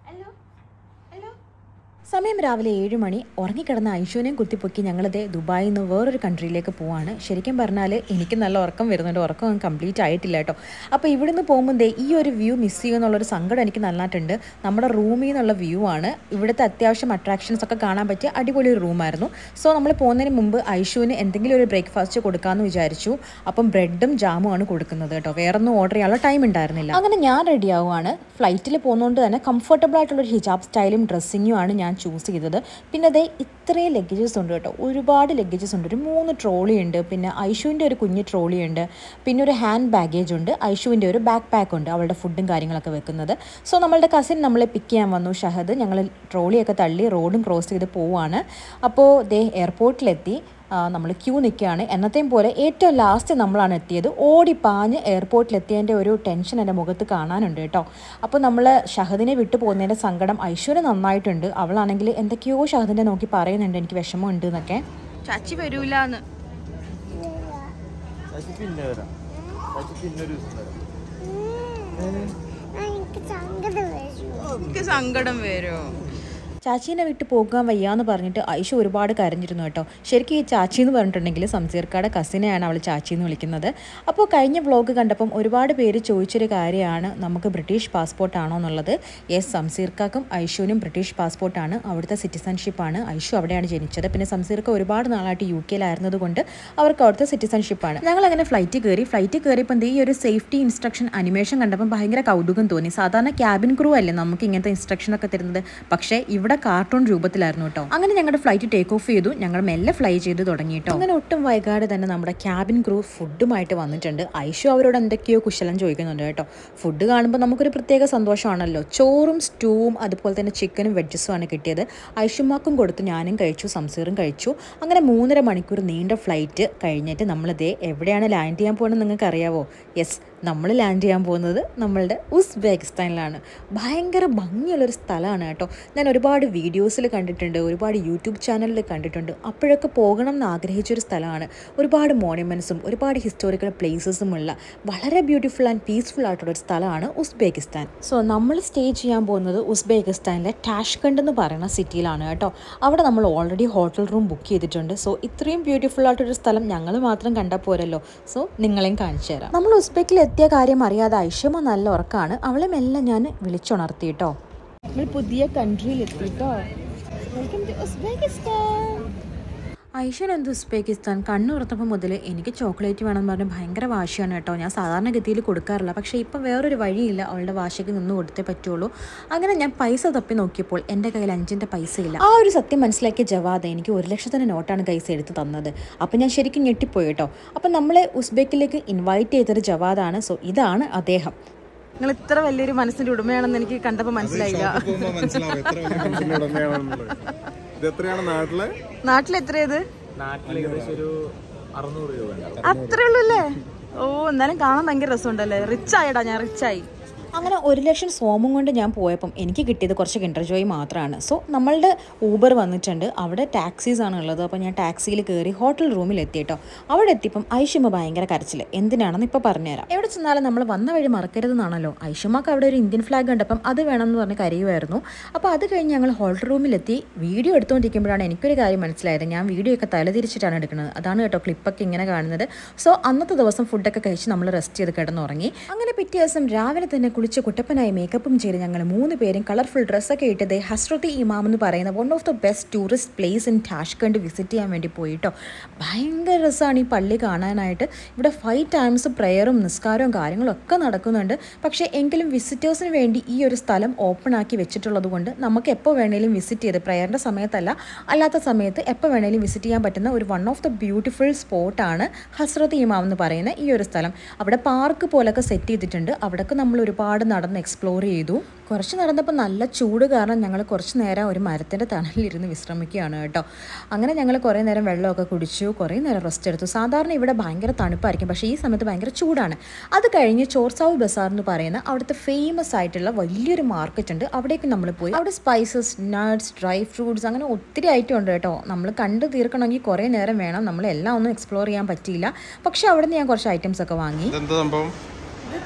Hello hello സമയം രാവിലെ ഏഴ് മണി ഉറങ്ങിക്കിടന്ന ഐശുവിനെയും കുത്തിപ്പൊക്കി ഞങ്ങളിത് ദുബായിൽ നിന്ന് വേറൊരു കൺട്രിയിലേക്ക് പോവാണ് ശരിക്കും പറഞ്ഞാൽ എനിക്ക് നല്ല ഉറക്കം വരുന്നുണ്ട് ഉറക്കം കംപ്ലീറ്റ് ആയിട്ടില്ല കേട്ടോ അപ്പോൾ ഇവിടെ നിന്ന് പോകുമ്പോൾ ദേ ഈ ഒരു വ്യൂ മിസ് ചെയ്യുമെന്നുള്ളൊരു സങ്കടം എനിക്ക് നന്നായിട്ടുണ്ട് നമ്മുടെ റൂമിൽ നിന്നുള്ള വ്യൂ ആണ് ഇവിടുത്തെ അത്യാവശ്യം അട്രാക്ഷൻസ് ഒക്കെ കാണാൻ പറ്റിയ അടിപൊളി ഒരു റൂമായിരുന്നു സോ നമ്മൾ പോകുന്നതിന് മുമ്പ് ഐശുവിന് എന്തെങ്കിലും ഒരു ബ്രേക്ക്ഫാസ്റ്റ് കൊടുക്കാമെന്ന് വിചാരിച്ചു അപ്പം ബ്രെഡും ജാമും ആണ് കൊടുക്കുന്നത് കേട്ടോ വേറൊന്നും ഓർഡർ ചെയ്യാനുള്ള ടൈം ഉണ്ടായിരുന്നില്ല അങ്ങനെ ഞാൻ റെഡി ആവുകയാണ് ഫ്ലൈറ്റിൽ പോകുന്നതുകൊണ്ട് തന്നെ കംഫർട്ടബിൾ ആയിട്ടുള്ള ഒരു ഹിജാബ് സ്റ്റൈലും ഡ്രസ്സിങ്ങും ആണ് ഞാൻ ചൂസ് ചെയ്തത് പിന്നെ അതേ ഇത്രയും ലഗേജസ് ഉണ്ട് കേട്ടോ ഒരുപാട് ലഗേജസ് ഉണ്ട് ഒരു മൂന്ന് ട്രോളി ഉണ്ട് പിന്നെ ഐഷുവിൻ്റെ ഒരു കുഞ്ഞ് ട്രോളി ഉണ്ട് പിന്നെ ഒരു ഹാൻഡ് ബാഗേജ് ഉണ്ട് ഐഷുവിൻ്റെ ഒരു ബാക്ക് പാക്ക് ഉണ്ട് അവളുടെ ഫുഡും കാര്യങ്ങളൊക്കെ വെക്കുന്നത് സോ നമ്മളുടെ കസിൻ നമ്മളെ പിക്ക് ചെയ്യാൻ വന്നു ഷഹദ് ഞങ്ങൾ ട്രോളിയൊക്കെ തള്ളി റോഡും ക്രോസ് ചെയ്ത് പോവാണ് അപ്പോൾ ദേ എയർപോർട്ടിലെത്തി നമ്മൾ ക്യൂ നിൽക്കുകയാണ് എന്നത്തെയും പോലെ ഏറ്റവും ലാസ്റ്റ് നമ്മളാണ് എത്തിയത് ഓടി പാഞ്ഞ് എയർപോർട്ടിലെത്തിയതിൻ്റെ ഒരു ടെൻഷൻ എൻ്റെ മുഖത്ത് കാണാനുണ്ട് കേട്ടോ അപ്പോൾ നമ്മൾ ഷഹദിനെ വിട്ടു പോകുന്നതിൻ്റെ സങ്കടം ഐശ്വര്യ നന്നായിട്ടുണ്ട് അവളാണെങ്കിൽ എന്തൊക്കെയോ ഷഹദിനെ നോക്കി പറയുന്നുണ്ട് എനിക്ക് വിഷമമുണ്ട് എന്നൊക്കെ ചാച്ചി വരൂലെന്ന് ചാച്ചി പിന്നെ വരാം ചാച്ചി പിന്നെ ഒരു ദിവസം വരാം എനിക്ക് സങ്കടം വരും എനിക്ക് സങ്കടം വരുമോ ചാച്ചീനെ വിട്ട് പോകാൻ വയ്യാന്ന് പറഞ്ഞിട്ട് ഐഷ ഒരുപാട് കരഞ്ഞിരുന്നു കേട്ടോ ശരിക്കും ഈ ചാച്ചി എന്ന് പറഞ്ഞിട്ടുണ്ടെങ്കിൽ സംസീർക്കാടെ കസിനെയാണ് അവൾ ചാച്ചി എന്ന് വിളിക്കുന്നത് അപ്പോൾ കഴിഞ്ഞ വ്ലോഗ് കണ്ടപ്പം ഒരുപാട് പേര് ചോദിച്ചൊരു കാര്യമാണ് നമുക്ക് ബ്രിട്ടീഷ് പാസ്പോർട്ട് ആണോ എന്നുള്ളത് യെസ് സംസീർക്കാക്കും ഐഷുവിനും ബ്രിട്ടീഷ് പാസ്പോർട്ടാണ് അവിടുത്തെ സിറ്റിസൺഷിപ്പാണ് ഐഷു അവിടെയാണ് ജനിച്ചത് പിന്നെ സംസീർക്ക ഒരുപാട് നാളായിട്ട് യു കെയിലായിരുന്നത് കൊണ്ട് അവർക്ക് അവിടുത്തെ സിറ്റിസൺഷിപ്പാണ് ഞങ്ങൾ അങ്ങനെ ഫ്ലൈറ്റ് കയറി ഫ്ലൈറ്റ് കയറിയപ്പോൾ ഈ ഒരു സേഫ്റ്റി ഇൻസ്ട്രക്ഷൻ അനിമേഷൻ കണ്ടപ്പോൾ ഭയങ്കര കൗതുകം തോന്നി സാധാരണ ക്യാബിൻ ക്രൂ അല്ലേ നമുക്ക് ഇങ്ങനത്തെ ഇൻസ്ട്രക്ഷൻ ഒക്കെ തരുന്നത് പക്ഷേ ഇവിടെ കാർട്ടൂൺ രൂപത്തിലായിരുന്നു കേട്ടോ അങ്ങനെ ഞങ്ങളുടെ ഫ്ലൈറ്റ് ടേക്ക് ഓഫ് ചെയ്തു ഞങ്ങൾ മെല്ലെ ഫ്ലൈ ചെയ്ത് തുടങ്ങി കേട്ടോ അങ്ങനെ ഒട്ടും വൈകാതെ തന്നെ നമ്മുടെ ക്യാബിൻ ക്രൂ ഫുഡുമായിട്ട് വന്നിട്ടുണ്ട് ഐഷു അവരോട് എന്തൊക്കെയോ കുശലം ചോദിക്കുന്നുണ്ട് കേട്ടോ ഫുഡ് കാണുമ്പോൾ നമുക്കൊരു പ്രത്യേക സന്തോഷമാണല്ലോ ചോറും സ്റ്റൂവും അതുപോലെ തന്നെ ചിക്കനും വെജസും ആണ് കിട്ടിയത് ഐഷുമാക്കും കൊടുത്തു ഞാനും കഴിച്ചു സംസീറും കഴിച്ചു അങ്ങനെ മൂന്നര മണിക്കൂർ നീണ്ട ഫ്ലൈറ്റ് കഴിഞ്ഞിട്ട് നമ്മളിതേ എവിടെയാണ് ലാൻഡ് ചെയ്യാൻ പോകുന്നത് നിങ്ങൾക്ക് അറിയാവോ യെസ് നമ്മൾ ലാൻഡ് ചെയ്യാൻ പോകുന്നത് നമ്മളുടെ ഉസ്ബെക്കിസ്ഥാനിലാണ് ഭയങ്കര ഭംഗിയുള്ളൊരു സ്ഥലമാണ് കേട്ടോ ഞാൻ ഒരുപാട് വീഡിയോസിൽ കണ്ടിട്ടുണ്ട് ഒരുപാട് യൂട്യൂബ് ചാനലിൽ കണ്ടിട്ടുണ്ട് അപ്പോഴൊക്കെ പോകണം എന്ന് ആഗ്രഹിച്ചൊരു സ്ഥലമാണ് ഒരുപാട് മോണ്യുമെൻറ്റ്സും ഒരുപാട് ഹിസ്റ്റോറിക്കൽ പ്ലേസസും ഉള്ള വളരെ ബ്യൂട്ടിഫുൾ ആൻഡ് പീസ്ഫുൾ ആയിട്ടുള്ള ഒരു സ്ഥലമാണ് ഉസ്ബെക്കിസ്ഥാൻ സോ നമ്മൾ സ്റ്റേ ചെയ്യാൻ പോകുന്നത് ഉസ്ബെക്കിസ്ഥാനിലെ ടാഷ്കണ്ട് എന്ന് പറയുന്ന സിറ്റിയിലാണ് കേട്ടോ അവിടെ നമ്മൾ ഓൾറെഡി ഹോട്ടൽ റൂം ബുക്ക് ചെയ്തിട്ടുണ്ട് സോ ഇത്രയും ബ്യൂട്ടിഫുൾ ആയിട്ടൊരു സ്ഥലം ഞങ്ങൾ മാത്രം കണ്ടാൽ പോരല്ലോ സോ നിങ്ങളെയും കാണിച്ചു തരാം നമ്മൾ ഉസ്ബെക്കിൽ എത്തിയ കാര്യം അറിയാതെ ഐഷമ നല്ല ഉറക്കമാണ് അവളെ മെല്ലെ ഞാൻ വിളിച്ചുണർത്തി കേട്ടോ നമ്മൾ പുതിയ കൺട്രിയിൽ എത്തിട്ടോ വെൽക്കം ടു ഉസ്ബെക്കിസ്ഥാൻ ഐഷൻ എന്ത് ഉസ്ബെക്കിസ്ഥാൻ കണ്ണു തുറന്നപ്പോൾ മുതൽ എനിക്ക് ചോക്ലേറ്റ് വേണമെന്ന് പറഞ്ഞ് ഭയങ്കര വാശിയാണ് കേട്ടോ ഞാൻ സാധാരണഗതിയിൽ കൊടുക്കാറില്ല പക്ഷേ ഇപ്പം വേറൊരു വഴിയില്ല അവളുടെ വാശിക്ക് നിന്ന് കൊടുത്തേ പറ്റുള്ളൂ അങ്ങനെ ഞാൻ പൈസ തപ്പി നോക്കിയപ്പോൾ എൻ്റെ കയ്യിൽ അഞ്ചിൻ്റെ പൈസ ഇല്ല ആ ഒരു സത്യം മനസ്സിലാക്കിയ ജവാദ് എനിക്ക് ഒരു ലക്ഷത്തിൻ്റെ നോട്ടാണ് കൈസ് എടുത്ത് തന്നത് അപ്പം ഞാൻ ശരിക്കും ഞെട്ടിപ്പോയി കേട്ടോ അപ്പം നമ്മളെ ഉസ്ബെക്കിലേക്ക് ഇൻവൈറ്റ് ചെയ്തൊരു ജവാദാണ് സോ ഇതാണ് അദ്ദേഹം നിങ്ങൾ ഇത്ര വലിയൊരു മനസ്സിന്റെ ഉടമയാണെന്ന് എനിക്ക് കണ്ടപ്പോ മനസ്സിലായില്ല പോകുമ്പോ മനസ്സിലാവും എത്ര വലിയ മനസ്സിന്റെ ഉടമയാണെന്നുള്ളത് ഇത് എത്രയാണ് നാട്ടിലെ നാട്ടിൽ എത്രയത് നാട്ടിൽ ഏകദേശം ഒരു അറുന്നൂറ് രൂപ ഉണ്ടാവും അത്രേ ഉള്ളൂ അല്ലേ ഓ എന്നാലും കാണാൻ ഭയങ്കര രസമുണ്ടല്ലേ റിച്ച് ആയടാ ഞാൻ റിച്ച് ആയി അങ്ങനെ ഒരു ലക്ഷം സോമും കൊണ്ട് ഞാൻ പോയപ്പം എനിക്ക് കിട്ടിയത് കുറച്ച് കിൻഡർ ജോയ് മാത്രമാണ് സോ നമ്മളുടെ ഊബർ വന്നിട്ടുണ്ട് അവിടെ ടാക്സീസ് ആണ് ഉള്ളത് അപ്പോൾ ഞാൻ ടാക്സിയിൽ കയറി ഹോട്ടൽ റൂമിൽ എത്തി കേട്ടോ അവിടെ എത്തിയപ്പം ഐഷുമ ഭയങ്കര കരച്ചിൽ എന്തിനാണെന്ന് ഇപ്പോൾ പറഞ്ഞുതരാം എവിടെ ചെന്നാലും നമ്മൾ വന്ന വഴി മറക്കരുതെന്നാണല്ലോ ഐഷുമാക്ക് അവിടെ ഒരു ഇന്ത്യൻ ഫ്ലാഗ് കണ്ടപ്പം അത് വേണമെന്ന് പറഞ്ഞ് കരയുമായിരുന്നു അപ്പോൾ അത് കഴിഞ്ഞ് ഞങ്ങൾ ഹോട്ടൽ റൂമിലെത്തി വീഡിയോ എടുത്തുകൊണ്ടിരിക്കുമ്പോഴാണ് എനിക്കൊരു കാര്യം മനസ്സിലായത് ഞാൻ വീഡിയോ ഒക്കെ തലതിരിച്ചിട്ടാണ് എടുക്കുന്നത് അതാണ് കേട്ടോ ക്ലിപ്പൊക്കെ ഇങ്ങനെ കാണുന്നത് സോ അന്നത്തെ ദിവസം ഫുഡൊക്കെ കഴിച്ച് നമ്മൾ റെസ്റ്റ് ചെയ്ത് കിടന്നുറങ്ങി അങ്ങനെ പിറ്റേ ദിവസം രാവിലെ തന്നെ കുളിച്ച് കുട്ടപ്പനായി മേക്കപ്പും ചെയ്ത് ഞങ്ങൾ മൂന്ന് പേരും കളർഫുൾ ഡ്രസ്സൊക്കെ ഇട്ടത് ഹസ്രത്തി ഇമാം എന്ന് പറയുന്ന one of the best tourist place in Tashkent visit ചെയ്യാൻ വേണ്ടി പോയിട്ടോ ഭയങ്കര രസമാണ് ഈ പള്ളി കാണാനായിട്ട് ഇവിടെ ഫൈവ് ടൈംസ് പ്രെയറും നിസ്കാരവും കാര്യങ്ങളും ഒക്കെ നടക്കുന്നുണ്ട് പക്ഷേ എങ്കിലും വിസിറ്റേഴ്സിന് വേണ്ടി ഈ ഒരു സ്ഥലം ഓപ്പൺ ആക്കി വെച്ചിട്ടുള്ളത് കൊണ്ട് നമുക്ക് എപ്പോൾ വേണേലും വിസിറ്റ് ചെയ്ത് പ്രെയറിൻ്റെ സമയത്തല്ല അല്ലാത്ത സമയത്ത് എപ്പോൾ വേണേലും വിസിറ്റ് ചെയ്യാൻ പറ്റുന്ന ഒരു വൺ ഓഫ് ദ ബ്യൂട്ടിഫുൾ സ്പോട്ടാണ് ഹസ്രത്ത് ഇമാം എന്ന് പറയുന്ന ഈ ഒരു സ്ഥലം അവിടെ പാർക്ക് പോലൊക്കെ സെറ്റ് ചെയ്തിട്ടുണ്ട് അവിടെയൊക്കെ നമ്മൾ ഒരുപാട് നടന്ന് എക്സ്പ്ലോർ ചെയ്തു കുറച്ച് നടന്നപ്പോൾ നല്ല ചൂട് കാരണം ഞങ്ങൾ കുറച്ച് നേരം ഒരു മരത്തിൻ്റെ തണലിലിരുന്ന് വിശ്രമിക്കുകയാണ് കേട്ടോ അങ്ങനെ ഞങ്ങൾ കുറേ നേരം വെള്ളമൊക്കെ കുടിച്ചു കുറേ നേരം റെസ്റ്റ് എടുത്തു സാധാരണ ഇവിടെ ഭയങ്കര തണുപ്പായിരിക്കും പക്ഷേ ഈ സമയത്ത് ഭയങ്കര ചൂടാണ് അത് കഴിഞ്ഞ് ചോർസാവ് ബസാർ എന്ന് പറയുന്ന അവിടുത്തെ ഫേമസ് ആയിട്ടുള്ള വലിയൊരു മാർക്കറ്റ് ഉണ്ട് അവിടേക്ക് നമ്മൾ പോയി അവിടെ സ്പൈസസ് നട്ട്സ് ഡ്രൈ ഫ്രൂട്ട്സ് അങ്ങനെ ഒത്തിരി ഐറ്റം ഉണ്ട് കേട്ടോ നമ്മൾ കണ്ടു തീർക്കണമെങ്കിൽ കുറേ നേരം വേണം നമ്മൾ എല്ലാം ഒന്നും എക്സ്പ്ലോർ ചെയ്യാൻ പറ്റിയില്ല പക്ഷേ അവിടെ നിന്ന് ഞാൻ കുറച്ച് ഐറ്റംസ് ഒക്കെ വാങ്ങി ഇതെന്താ സംഭവം ഇത്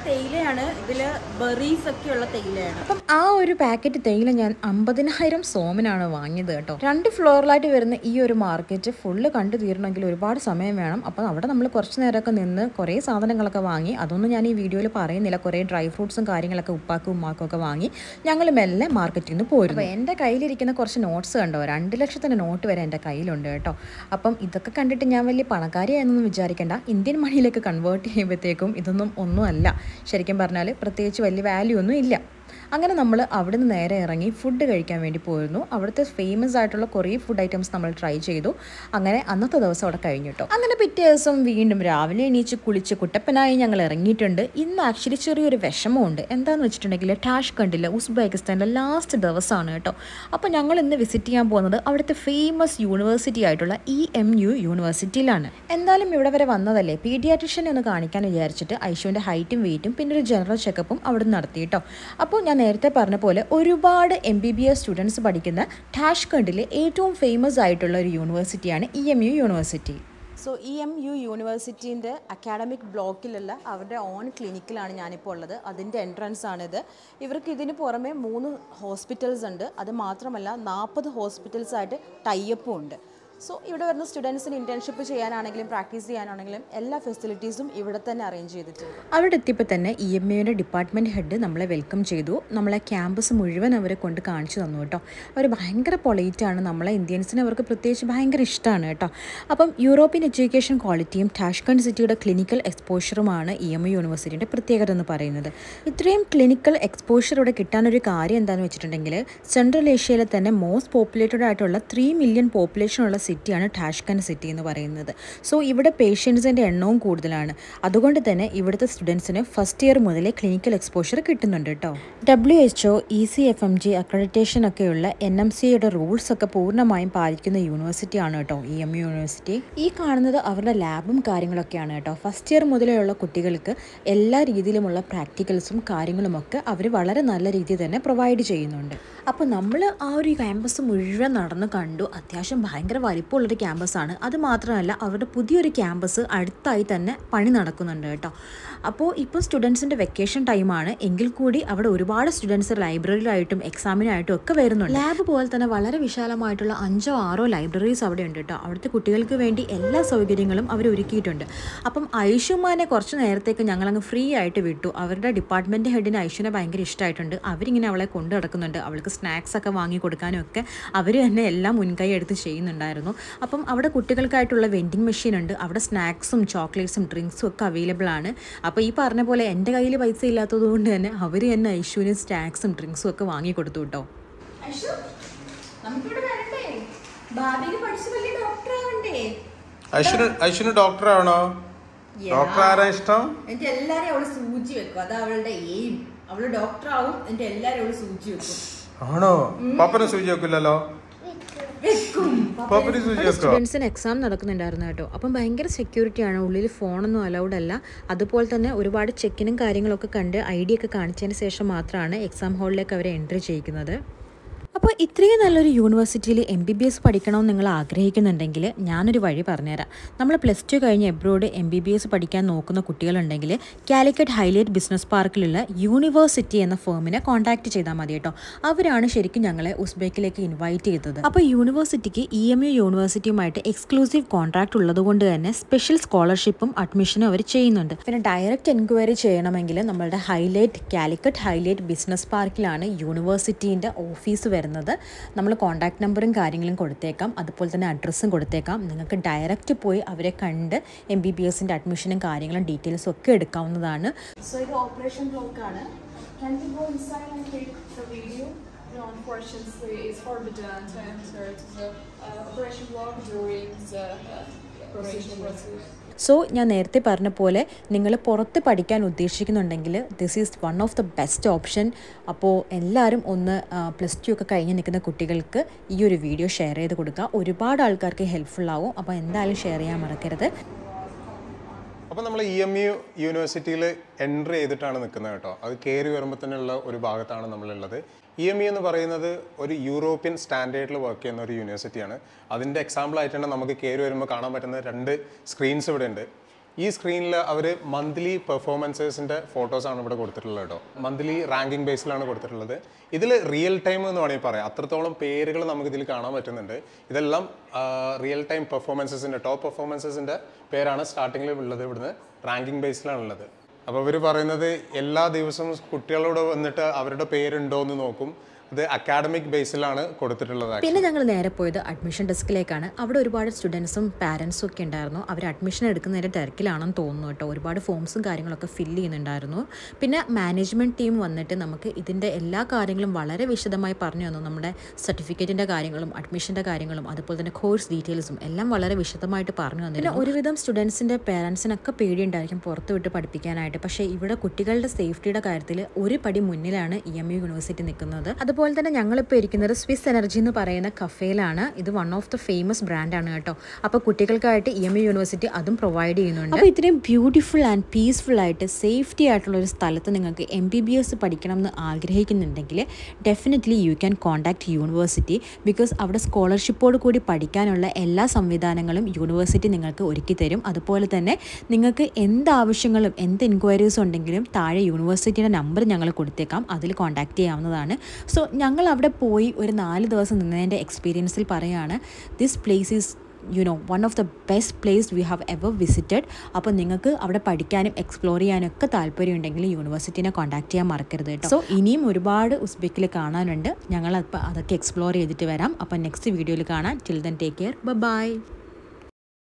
തേയിലയാണ് ഇതില് ബെറീസ് ഒക്കെ ഉള്ള തേയിലയാണ് അപ്പം ആ ഒരു പാക്കറ്റ് തേയില ഞാൻ അമ്പതിനായിരം സോമനാണ് വാങ്ങിയത് കേട്ടോ രണ്ട് ഫ്ലോറിലായിട്ട് വരുന്ന ഈ ഒരു മാർക്കറ്റ് ഫുള്ള് കണ്ടു തീരണമെങ്കിൽ ഒരുപാട് സമയം വേണം അപ്പം അവിടെ നമ്മൾ കുറച്ച് നേരമൊക്കെ നിന്ന് കുറേ സാധനങ്ങളൊക്കെ വാങ്ങി അതൊന്നും ഞാൻ ഈ വീഡിയോയിൽ പറയുന്നില്ല കുറേ ഡ്രൈ ഫ്രൂട്ട്സും കാര്യങ്ങളൊക്കെ ഉപ്പാക്കും ഉമ്മാക്കും ഒക്കെ വാങ്ങി ഞങ്ങൾ മെല്ലെ മാർക്കറ്റിൽ നിന്ന് പോയിരുന്നു അപ്പോൾ എൻ്റെ കയ്യിലിരിക്കുന്ന കുറച്ച് നോട്ട്സ് കണ്ടോ രണ്ട് ലക്ഷത്തിൻ്റെ നോട്ട് വരെ എൻ്റെ കയ്യിലുണ്ട് കേട്ടോ അപ്പം ഇതൊക്കെ കണ്ടിട്ട് ഞാൻ വലിയ പണക്കാരിയായെന്നൊന്നും വിചാരിക്കേണ്ട ഇന്ത്യൻ മണിയിലേക്ക് കൺവേർട്ട് ചെയ്യുമ്പോഴത്തേക്കും ഇതൊന്നും ഒന്നുമല്ല ശരിക്കും പറഞ്ഞാൽ പ്രത്യേകിച്ച് വലിയ വാല്യൂ ഒന്നും ഇല്ല അങ്ങനെ നമ്മൾ അവിടെ നിന്ന് നേരെ ഇറങ്ങി ഫുഡ് കഴിക്കാൻ വേണ്ടി പോയിരുന്നു അവിടുത്തെ ഫേമസ് ആയിട്ടുള്ള കുറേ ഫുഡ് ഐറ്റംസ് നമ്മൾ ട്രൈ ചെയ്തു അങ്ങനെ അന്നത്തെ ദിവസം അവിടെ കഴിഞ്ഞു കേട്ടോ അങ്ങനെ പിറ്റേ ദിവസം വീണ്ടും രാവിലെ എണീച്ച് കുളിച്ച് കുട്ടപ്പനായി ഞങ്ങൾ ഇറങ്ങിയിട്ടുണ്ട് ഇന്ന് ആക്ച്വലി ചെറിയൊരു വിഷമമുണ്ട് എന്താണെന്ന് വെച്ചിട്ടുണ്ടെങ്കിൽ ടാഷ് കണ്ടില്ല ഉസ്ബെക്കിസ്ഥാനിലെ ലാസ്റ്റ് ദിവസമാണ് കേട്ടോ അപ്പോൾ ഞങ്ങൾ ഇന്ന് വിസിറ്റ് ചെയ്യാൻ പോകുന്നത് അവിടുത്തെ ഫേമസ് യൂണിവേഴ്സിറ്റി ആയിട്ടുള്ള ഇ എം യു യൂണിവേഴ്സിറ്റിയിലാണ് എന്തായാലും ഇവിടെ വരെ വന്നതല്ലേ പീഡിയാട്രിഷ്യനെ ഒന്ന് കാണിക്കാൻ വിചാരിച്ചിട്ട് ഐശുവിൻ്റെ ഹൈറ്റും വെയിറ്റും പിന്നെ ഒരു ജനറൽ ചെക്കപ്പും അവിടെ നടത്തി കേട്ടോ അപ്പോൾ ഞാൻ നേരത്തെ പറഞ്ഞ പോലെ ഒരുപാട് M B B S students പഠിക്കുന്ന ടാഷ്കണ്ടിലെ ഏറ്റവും ഫേമസ് ആയിട്ടുള്ള ഒരു യൂണിവേഴ്സിറ്റിയാണ് E M U university so E M U യൂണിവേഴ്സിറ്റീൻ്റെ അക്കാഡമിക് ബ്ലോക്കിലുള്ള അവരുടെ ഓൺ ക്ലിനിക്കിലാണ് ഞാനിപ്പോൾ ഉള്ളത് അതിൻ്റെ എൻട്രൻസ് ആണിത് ഇവർക്ക് ഇതിന് പുറമെ മൂന്ന് ഹോസ്പിറ്റൽസ് ഉണ്ട് അത് മാത്രമല്ല നാൽപ്പത് ഹോസ്പിറ്റൽസ് ആയിട്ട് ടൈയപ്പും ഉണ്ട് സോ ഇവിടെ വരുന്ന സ്റ്റുഡൻസിന് ഇന്റേൺഷിപ്പ് ചെയ്യാനാണെങ്കിലും പ്രാക്ടീസ് ചെയ്യാനാണെങ്കിലും എല്ലാ ഫെസിലിറ്റീസും ഇവിടെ തന്നെ അറേഞ്ച് ചെയ്തിട്ടുണ്ട് അവിടെ എത്തിയപ്പോൾ തന്നെ ഇ എം എയുടെ ഡിപ്പാർട്ട്മെൻറ്റ് ഹെഡ് നമ്മളെ വെൽക്കം ചെയ്തു നമ്മളെ ക്യാമ്പസ് മുഴുവൻ അവരെ കൊണ്ട് കാണിച്ചു തന്നു കേട്ടോ അവർ ഭയങ്കര പൊളൈറ്റാണ് നമ്മളെ ഇന്ത്യൻസിന് അവർക്ക് പ്രത്യേകിച്ച് ഭയങ്കര ഇഷ്ടമാണ് കേട്ടോ അപ്പം യൂറോപ്യൻ എഡ്യൂക്കേഷൻ ക്വാളിറ്റിയും ടാഷ്കണ്ട് സിറ്റിയുടെ ക്ലിനിക്കൽ എക്സ്പോഷറുമാണ് ഇ എം യൂണിവേഴ്സിറ്റിയുടെ പ്രത്യേകത എന്ന് പറയുന്നത് ഇത്രയും ക്ലിനിക്കൽ എക്സ്പോഷർ ഇവിടെ കിട്ടാനൊരു കാര്യം എന്താണെന്ന് വെച്ചിട്ടുണ്ടെങ്കിൽ സെൻട്രൽ ഏഷ്യയിലെ തന്നെ മോസ്റ്റ് പോപ്പുലേറ്റഡ് ആയിട്ടുള്ള ത്രീ മില്യൺ പോപ്പുലേഷൻ ഉള്ള സിറ്റിയാണ് ടാഷ്കൻ സിറ്റി എന്ന് പറയുന്നത് സോ ഇവിടെ പേഷ്യൻസിൻ്റെ എണ്ണവും കൂടുതലാണ് അതുകൊണ്ട് തന്നെ ഇവിടുത്തെ സ്റ്റുഡൻസിന് ഫസ്റ്റ് ഇയർ മുതലേ ക്ലിനിക്കൽ എക്സ്പോഷർ കിട്ടുന്നുണ്ട് കേട്ടോ W H O E C F M G accreditation ഒക്കെയുള്ള എൻ എം സിയുടെ റൂൾസ് ഒക്കെ പൂർണ്ണമായും പാലിക്കുന്ന യൂണിവേഴ്സിറ്റി ആണ് കേട്ടോ ഇ എം യൂണിവേഴ്സിറ്റി ഈ കാണുന്നത് അവരുടെ ലാബും കാര്യങ്ങളൊക്കെയാണ് കേട്ടോ ഫസ്റ്റ് ഇയർ മുതലുള്ള കുട്ടികൾക്ക് എല്ലാ രീതിയിലുമുള്ള പ്രാക്ടിക്കൽസും കാര്യങ്ങളുമൊക്കെ അവർ വളരെ നല്ല രീതിയിൽ തന്നെ പ്രൊവൈഡ് ചെയ്യുന്നുണ്ട് അപ്പോൾ നമ്മൾ ആ ഒരു ക്യാമ്പസ് മുഴുവൻ നടന്ന് കണ്ടു അത്യാവശ്യം ഭയങ്കര വലിപ്പമുള്ളൊരു ക്യാമ്പസാണ് അത് മാത്രമല്ല അവരുടെ പുതിയൊരു ക്യാമ്പസ് അടുത്തായി തന്നെ പണി നടക്കുന്നുണ്ട് കേട്ടോ അപ്പോൾ ഇപ്പോൾ സ്റ്റുഡൻസിൻ്റെ വെക്കേഷൻ ടൈമാണ് എങ്കിൽ കൂടി അവിടെ ഒരുപാട് സ്റ്റുഡൻസ് ലൈബ്രറിയിലായിട്ടും എക്സാമിനായിട്ടും ഒക്കെ വരുന്നുണ്ട് ലാബ് പോലെ തന്നെ വളരെ വിശാലമായിട്ടുള്ള അഞ്ചോ ആറോ ലൈബ്രറീസ് അവിടെ ഉണ്ട് കേട്ടോ അവിടുത്തെ കുട്ടികൾക്ക് വേണ്ടി എല്ലാ സൗകര്യങ്ങളും അവർ ഒരുക്കിയിട്ടുണ്ട് അപ്പം ഐഷുമാനെ കുറച്ച് നേരത്തേക്ക് ഞങ്ങളങ്ങ് ഫ്രീ ആയിട്ട് വിട്ടു അവരുടെ ഡിപ്പാർട്ട്മെൻറ്റ് ഹെഡിന് ഐഷുവിനെ ഭയങ്കര ഇഷ്ടമായിട്ടുണ്ട് അവരിങ്ങനെ അവളെ കൊണ്ടു നടക്കുന്നുണ്ട് അവൾക്ക് സ്നാക്സ് ഒക്കെ വാങ്ങി കൊടുക്കാനും ഒക്കെ അവർ തന്നെ എല്ലാം മുൻകൈ എടുത്ത് ചെയ്യുന്നുണ്ടായിരുന്നു അപ്പം അവിടെ കുട്ടികൾക്കായിട്ടുള്ള വെൻഡിങ് മെഷീൻ ഉണ്ട് അവിടെ സ്നാക്സും ചോക്ലേറ്റ്സും ഡ്രിങ്ക്സും ഒക്കെ അവൈലബിൾ ആണ് അപ്പോൾ ഈ പറഞ്ഞ പോലെ എൻ്റെ കയ്യിൽ പൈസ ഇല്ലാത്തത് കൊണ്ട് തന്നെ അവർ തന്നെ ഐഷുവിന് സ്നാക്സും ഡ്രിങ്ക്സും ഒക്കെ വാങ്ങി കൊടുത്തു കേട്ടോ നമുക്കിവിടെ വരണ്ടേ ഭാവിയിൽ പഠിച്ച് വലിയ ഡോക്ടർ ആവണ്ടേ ഐശ്വര്യ ഐശ്വര്യ ഡോക്ടർ ആണോ ഡോക്ടർ ആരാ ഇഷ്ടം എന്നിട്ട് എല്ലാരും അവള് സൂചി വെക്കും അത് അവളുടെ എയിം അവള് ഡോക്ടർ ആവും എന്നിട്ട് എല്ലാരും അവള് സൂചി വെക്കും ആണോ പപ്പനെ സൂചി വെക്കില്ലല്ലോ വെക്കും പപ്പന് സൂചി വെക്കോ സ്റ്റുഡൻസിന് എക്സാം നടക്കുന്നുണ്ടായിരുന്നു കേട്ടോ അപ്പം ഭയങ്കര സെക്യൂരിറ്റിയാണ് ഉള്ളിൽ ഫോണൊന്നും അലൗഡ് അല്ല അതുപോലെ തന്നെ ഒരുപാട് ചെക്കിനും കാര്യങ്ങളൊക്കെ കണ്ട് ഐ ഡി ഒക്കെ കാണിച്ചതിന് ശേഷം മാത്രമാണ് എക്സാം ഹാളിലേക്ക് അവരെ എൻട്രി ചെയ്യിക്കുന്നത് അപ്പോൾ ഇത്രയും നല്ലൊരു യൂണിവേഴ്സിറ്റിയിൽ എം ബി ബി എസ് പഠിക്കണമെന്ന് നിങ്ങൾ ആഗ്രഹിക്കുന്നുണ്ടെങ്കിൽ ഞാനൊരു വഴി പറഞ്ഞുതരാം നമ്മൾ പ്ലസ് ടു കഴിഞ്ഞ് abroad M B B S പഠിക്കാൻ നോക്കുന്ന കുട്ടികളുണ്ടെങ്കിൽ കാലിക്കറ്റ് ഹൈലൈറ്റ് ബിസിനസ് പാർക്കിലുള്ള യൂണിവേഴ്സിറ്റി എന്ന ഫേമിനെ കോൺടാക്ട് ചെയ്താൽ മതി കേട്ടോ അവരാണ് ശരിക്കും ഞങ്ങളെ ഉസ്ബെക്കിലേക്ക് ഇൻവൈറ്റ് ചെയ്തത് അപ്പോൾ യൂണിവേഴ്സിറ്റിക്ക് ഇ എം യു യൂണിവേഴ്സിറ്റിയുമായിട്ട് എക്സ്ക്ലൂസീവ് കോൺട്രാക്ട് ഉള്ളതുകൊണ്ട് തന്നെ സ്പെഷ്യൽ സ്കോളർഷിപ്പും അഡ്മിഷനും അവർ ചെയ്യുന്നുണ്ട് പിന്നെ ഡയറക്റ്റ് എൻക്വയറി ചെയ്യണമെങ്കിൽ നമ്മളുടെ ഹൈലൈറ്റ് കാലിക്കറ്റ് ഹൈലൈറ്റ് ബിസിനസ് പാർക്കിലാണ് യൂണിവേഴ്സിറ്റീൻ്റെ ഓഫീസ് വരുന്നത് നമ്മൾ കോൺടാക്ട് നമ്പറും കാര്യങ്ങളും കൊടുത്തേക്കാം അതുപോലെ തന്നെ അഡ്രസ്സും കൊടുത്തേക്കാം നിങ്ങൾക്ക് ഡയറക്റ്റ് പോയി അവരെ കണ്ട് എം ബി ബി എസിൻ്റെ അഡ്മിഷനും കാര്യങ്ങളും ഡീറ്റെയിൽസും ഒക്കെ എടുക്കാവുന്നതാണ് സോ ഇത് ഓപ്പറേഷൻ ബ്ലോക്ക് ആണ് Can we go inside and take the video? No, unfortunately, it's forbidden to enter to the uh, operation block during the uh, operation process. So ഞാൻ നേരത്തെ പറഞ്ഞ പോലെ നിങ്ങൾ പുറത്ത് പഠിക്കാൻ ഉദ്ദേശിക്കുന്നുണ്ടെങ്കിൽ this is one of the best option അപ്പോൾ എല്ലാവരും ഒന്ന് പ്ലസ് ടു ഒക്കെ കഴിഞ്ഞ് നിൽക്കുന്ന കുട്ടികൾക്ക് ഈ ഒരു വീഡിയോ ഷെയർ ചെയ്ത് കൊടുക്കുക ഒരുപാട് ആൾക്കാർക്ക് ഹെൽപ്ഫുൾ ആവും അപ്പോൾ എന്തായാലും ഷെയർ ചെയ്യാൻ മറക്കരുത് അപ്പോൾ നമ്മൾ ഇ എം യു യൂണിവേഴ്സിറ്റിയിൽ എൻട്രി ചെയ്തിട്ടാണ് നിൽക്കുന്നത് കേട്ടോ അത് കയറി വരുമ്പോൾ തന്നെയുള്ള ഒരു ഭാഗത്താണ് നമ്മളുള്ളത് ഇ എം യു എന്ന് പറയുന്നത് ഒരു യൂറോപ്യൻ സ്റ്റാൻഡേർഡിൽ വർക്ക് ചെയ്യുന്ന ഒരു യൂണിവേഴ്സിറ്റിയാണ് അതിൻ്റെ എക്സാമ്പിൾ ആയിട്ടാണ് നമുക്ക് കയറി വരുമ്പോൾ കാണാൻ പറ്റുന്ന രണ്ട് സ്ക്രീൻസ് ഇവിടെ ഉണ്ട് ഈ സ്ക്രീനിൽ അവർ മന്ത്ലി പെർഫോമൻസസിൻ്റെ ഫോട്ടോസാണ് ഇവിടെ കൊടുത്തിട്ടുള്ളത് കേട്ടോ മന്ത്ലി റാങ്കിങ് ബേസിലാണ് കൊടുത്തിട്ടുള്ളത് ഇതിൽ റിയൽ ടൈം എന്ന് വേണമെങ്കിൽ പറയാം അത്രത്തോളം പേരുകൾ നമുക്ക് ഇതിൽ കാണാൻ പറ്റുന്നുണ്ട് ഇതെല്ലാം റിയൽ ടൈം പെർഫോമൻസസിൻ്റെ ടോപ്പ് പെർഫോമൻസസിൻ്റെ പേരാണ് സ്റ്റാർട്ടിങ്ങിൽ ഉള്ളത് ഇവിടുന്ന് റാങ്കിങ് ബേസിലാണുള്ളത് അപ്പോൾ ഇവർ പറയുന്നത് എല്ലാ ദിവസവും കുട്ടികളോട് വന്നിട്ട് അവരുടെ പേരുണ്ടോ എന്ന് നോക്കും ഇത് അക്കാഡമിക് ബേസിലാണ് കൊടുത്തിട്ടുള്ളത് പിന്നെ ഞങ്ങൾ നേരെ പോയത് അഡ്മിഷൻ ഡെസ്കിലേക്കാണ് അവിടെ ഒരുപാട് സ്റ്റുഡൻസും പാരൻസും ഒക്കെ ഉണ്ടായിരുന്നു അവർ അഡ്മിഷൻ എടുക്കുന്നതിൻ്റെ തിരക്കിലാണെന്ന് തോന്നുന്നു കേട്ടോ ഒരുപാട് ഫോംസും കാര്യങ്ങളൊക്കെ ഫില്ല് ചെയ്യുന്നുണ്ടായിരുന്നു പിന്നെ മാനേജ്മെൻറ്റ് ടീം വന്നിട്ട് നമുക്ക് ഇതിൻ്റെ എല്ലാ കാര്യങ്ങളും വളരെ വിശദമായി പറഞ്ഞു തന്നു നമ്മുടെ സർട്ടിഫിക്കറ്റിൻ്റെ കാര്യങ്ങളും അഡ്മിഷൻ്റെ കാര്യങ്ങളും അതുപോലെ തന്നെ കോഴ്സ് ഡീറ്റെയിൽസും എല്ലാം വളരെ വിശദമായിട്ട് പറഞ്ഞു തന്നു പിന്നെ ഒരുവിധം സ്റ്റുഡൻസിൻ്റെ പേരൻസിനൊക്കെ പേടിയുണ്ടായിരിക്കും പുറത്ത് വിട്ട് പഠിപ്പിക്കാനായിട്ട് പക്ഷേ ഇവിടെ കുട്ടികളുടെ സേഫ്റ്റിയുടെ കാര്യത്തിൽ ഒരു പടി മുന്നിലാണ് ഇ എം യു യൂണിവേഴ്സിറ്റി നിൽക്കുന്നത് അതുപോലെ തന്നെ ഞങ്ങളിപ്പോൾ ഇരിക്കുന്നത് സ്വിസ് എനർജി എന്ന് പറയുന്ന കഫേയിലാണ് ഇത് വൺ ഓഫ് ദ ഫേമസ് ബ്രാൻഡാണ് കേട്ടോ അപ്പോൾ കുട്ടികൾക്കായിട്ട് ഇ എം യു യൂണിവേഴ്സിറ്റി അതും പ്രൊവൈഡ് ചെയ്യുന്നുണ്ട് അപ്പോൾ ഇത്രയും ബ്യൂട്ടിഫുൾ ആൻഡ് പീസ്ഫുൾ ആയിട്ട് സേഫ്റ്റി ആയിട്ടുള്ള ഒരു സ്ഥലത്ത് നിങ്ങൾക്ക് എം ബി ബി എസ് പഠിക്കണം എന്ന് ആഗ്രഹിക്കുന്നുണ്ടെങ്കിൽ definitely you can contact university because അവിടെ സ്കോളർഷിപ്പോട് കൂടി പഠിക്കാനുള്ള എല്ലാ സംവിധാനങ്ങളും യൂണിവേഴ്സിറ്റി നിങ്ങൾക്ക് ഒരുക്കി തരും അതുപോലെ തന്നെ നിങ്ങൾക്ക് എന്ത് ആവശ്യങ്ങളും എന്ത് എൻക്വയറീസ് ഉണ്ടെങ്കിലും താഴെ യൂണിവേഴ്സിറ്റിയുടെ നമ്പർ ഞങ്ങൾ കൊടുത്തേക്കാം അതിൽ കോൺടാക്ട് ചെയ്യാവുന്നതാണ് സോ ഞങ്ങൾ അവിടെ പോയി ഒരു നാല് ദിവസം നിന്നതിൻ്റെ എക്സ്പീരിയൻസിൽ പറയുകയാണ് this place is you know one of the best place we have ever visited അപ്പോൾ നിങ്ങൾക്ക് അവിടെ പഠിക്കാനും എക്സ്പ്ലോർ ചെയ്യാനും ഒക്കെ താല്പര്യമുണ്ടെങ്കിൽ യൂണിവേഴ്സിറ്റിനെ കോൺടാക്ട് ചെയ്യാൻ മറക്കരുത് കേട്ടോ സോ ഇനിയും ഒരുപാട് ഉസ്ബെക്കിൽ കാണാനുണ്ട് ഞങ്ങൾ അപ്പോൾ അതൊക്കെ എക്സ്പ്ലോർ ചെയ്തിട്ട് വരാം അപ്പോൾ നെക്സ്റ്റ് വീഡിയോയിൽ കാണാം till then take care by